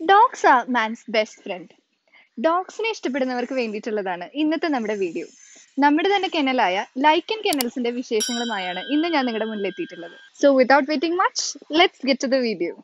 Dogs are man's best friend ഡോഗ്സിനെ ഇഷ്ടപ്പെടുന്നവർക്ക് വേണ്ടിയിട്ടുള്ളതാണ് ഇന്നത്തെ നമ്മുടെ വീഡിയോ നമ്മുടെ തന്നെ കെനലായ ലൈക്കൻ കെനൽസിന്റെ വിശേഷങ്ങളുമായാണ് ഇന്ന് ഞാൻ നിങ്ങളുടെ മുന്നിൽ എത്തിയിട്ടുള്ളത് so without waiting much let's get to the video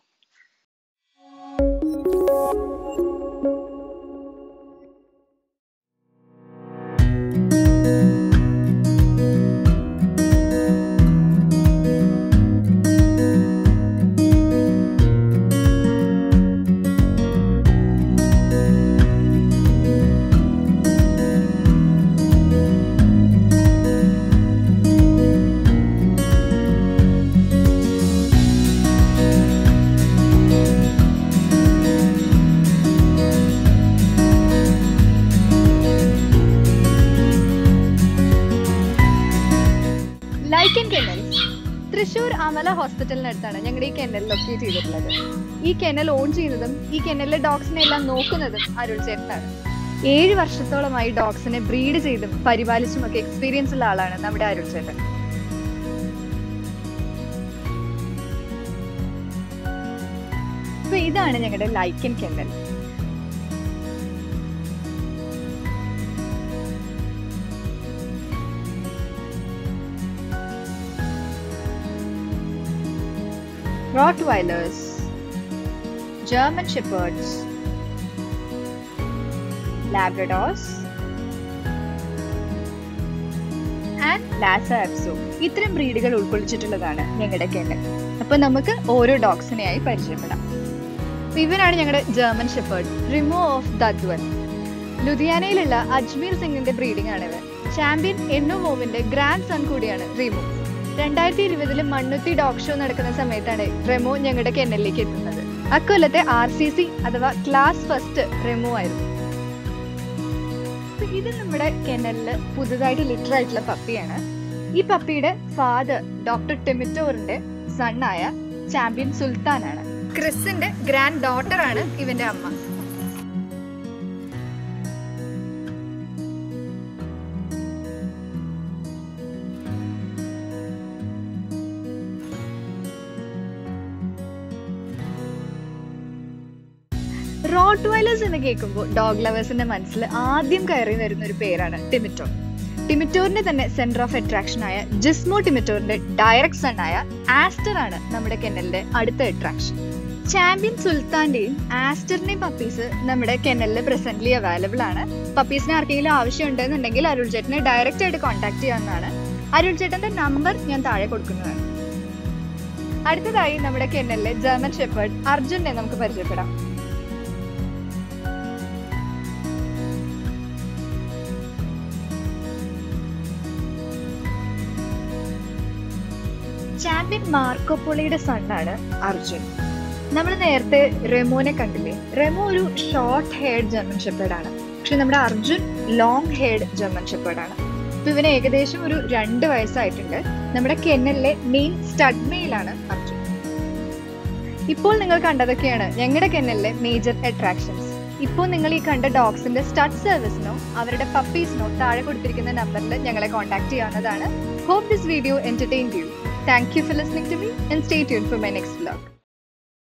Lycan kennels Thrissur Amala ഹോസ്പിറ്റലിനടുത്താണ് ഞങ്ങളുടെ ഈ കെനൽ ലൊക്കേറ്റ് ചെയ്തിട്ടുള്ളത് ഈ കെനൽ ഓൺ ചെയ്യുന്നതും ഈ കെനലിലെ ഡോഗ്സിനെ എല്ലാം നോക്കുന്നതും അരുൾ ചേട്ടനാണ് ഏഴ് വർഷത്തോളമായി ഡോഗ്സിനെ ബ്രീഡ് ചെയ്തും പരിപാലിച്ചും ഒക്കെ എക്സ്പീരിയൻസ് ഉള്ള ആളാണ് നമ്മുടെ അരുൾ ചേട്ടൻ അപ്പൊ ഇതാണ് ഞങ്ങളുടെ Lycan kennel Rottweilers, German Shepherds, Labradors, and Lhasa Apso ഇത്തരം ബ്രീഡുകൾ ഉൾക്കൊള്ളിച്ചിട്ടുള്ളതാണ് ഞങ്ങളുടെ കെന്നൽ അപ്പൊ നമുക്ക് ഓരോ ഡോഗ്സിനെയായി പരിചയപ്പെടാം അപ്പൊ ഇവനാണ് ഞങ്ങളുടെ German shepherd Remo of Dadwan ലുധിയാനയിലുള്ള അജ്മീർ സിംഗിന്റെ ബ്രീഡിംഗ് ആണ് ഇവൻ ചാമ്പ്യൻ എന്നുമോവിന്റെ ഗ്രാൻഡ് സൺ കൂടിയാണ് റിമോ രണ്ടായിരത്തി ഇരുപതില് മണ്ണുത്തി ഡോഗ് ഷോ നടക്കുന്ന സമയത്താണ് റെമോ ഞങ്ങളുടെ കെന്നലിലേക്ക് എത്തുന്നത് അക്കൊല്ലത്തെ ആർ സി സി അഥവാ ക്ലാസ് ഫസ്റ്റ് റെമോ ആയിരുന്നു അപ്പൊ ഇത് നമ്മുടെ കെന്നലില് പുതുതായിട്ട് ലിറ്റർ ആയിട്ടുള്ള പപ്പിയാണ് ഈ പപ്പിയുടെ ഫാദർ ഡോക്ടർ ടെമിറ്റോറിന്റെ സണ്ണായ ചാമ്പ്യൻ സുൽത്താനാണ് ക്രിസിന്റെ ഗ്രാൻഡ് ഡോട്ടർ ആണ് ഇവന്റെ അമ്മ റോട്ട്വൈലേഴ്സ് എന്ന് കേൾക്കുമ്പോൾ ഡോഗ് ലവേഴ്സിന്റെ മനസ്സിൽ ആദ്യം കയറി വരുന്ന ഒരു പേരാണ് ടിമിറ്റോർ ടിമിറ്റോറിന്റെ തന്നെ സെന്റർ ഓഫ് അട്രാക്ഷൻ ആയ ജിസ്മോ ടിമിറ്റോറിന്റെ ഡയറക്ട് സൺ ആയ ആസ്റ്റർ ആണ് നമ്മുടെ കെന്നലിന്റെ അടുത്ത അട്രാക്ഷൻ ചാമ്പ്യൻ സുൽത്താന്റെയും ആസ്റ്ററിന്റെയും പപ്പീസ് നമ്മുടെ കെന്നലിൽ പ്രസന്റ്ലി അവൈലബിൾ ആണ് പപ്പീസിന് ആർക്കെങ്കിലും ആവശ്യമുണ്ടെന്നുണ്ടെങ്കിൽ അരുൾ ചേട്ടനെ ഡയറക്റ്റ് ആയിട്ട് കോൺടാക്ട് ചെയ്യാവുന്നതാണ് അരുൾ ചേട്ടന്റെ നമ്പർ ഞാൻ താഴെ കൊടുക്കുന്നതാണ് അടുത്തതായി നമ്മുടെ കെന്നലിലെ ജർമ്മൻ ഷെപ്പേർഡ് അർജുനെ നമുക്ക് പരിചയപ്പെടാം ചാമ്പ്യൻ മാർക്കോപോളിയുടെ സണ്ണാണ് അർജുൻ നമ്മൾ നേരത്തെ റെമോനെ കണ്ടില്ലേ റെമോ ഒരു ഷോർട്ട് ഹെയർഡ് ജർമ്മൻ ഷെപ്പേർഡ് ആണ് പക്ഷെ നമ്മുടെ Arjun long haired German shepherd ആണ് അപ്പൊ ഇവന് ഏകദേശം ഒരു രണ്ട് വയസ്സായിട്ടുണ്ട് നമ്മുടെ കെന്നലിലെ മെയിൻ സ്റ്റഡ്മെയിലാണ് അർജുൻ ഇപ്പോൾ നിങ്ങൾ കണ്ടതൊക്കെയാണ് ഞങ്ങളുടെ കെന്നലിലെ മേജർ അട്രാക്ഷൻസ് ഇപ്പോൾ നിങ്ങൾ ഈ കണ്ട ഡോഗ്സിന്റെ സ്റ്റഡ് സർവീസിനോ അവരുടെ പപ്പീസിനോ താഴെ കൊടുത്തിരിക്കുന്ന നമ്പറിൽ ഞങ്ങളെ കോൺടാക്ട് ചെയ്യാവുന്നതാണ് hope this video entertain you Thank you for listening to me and stay tuned for my next vlog.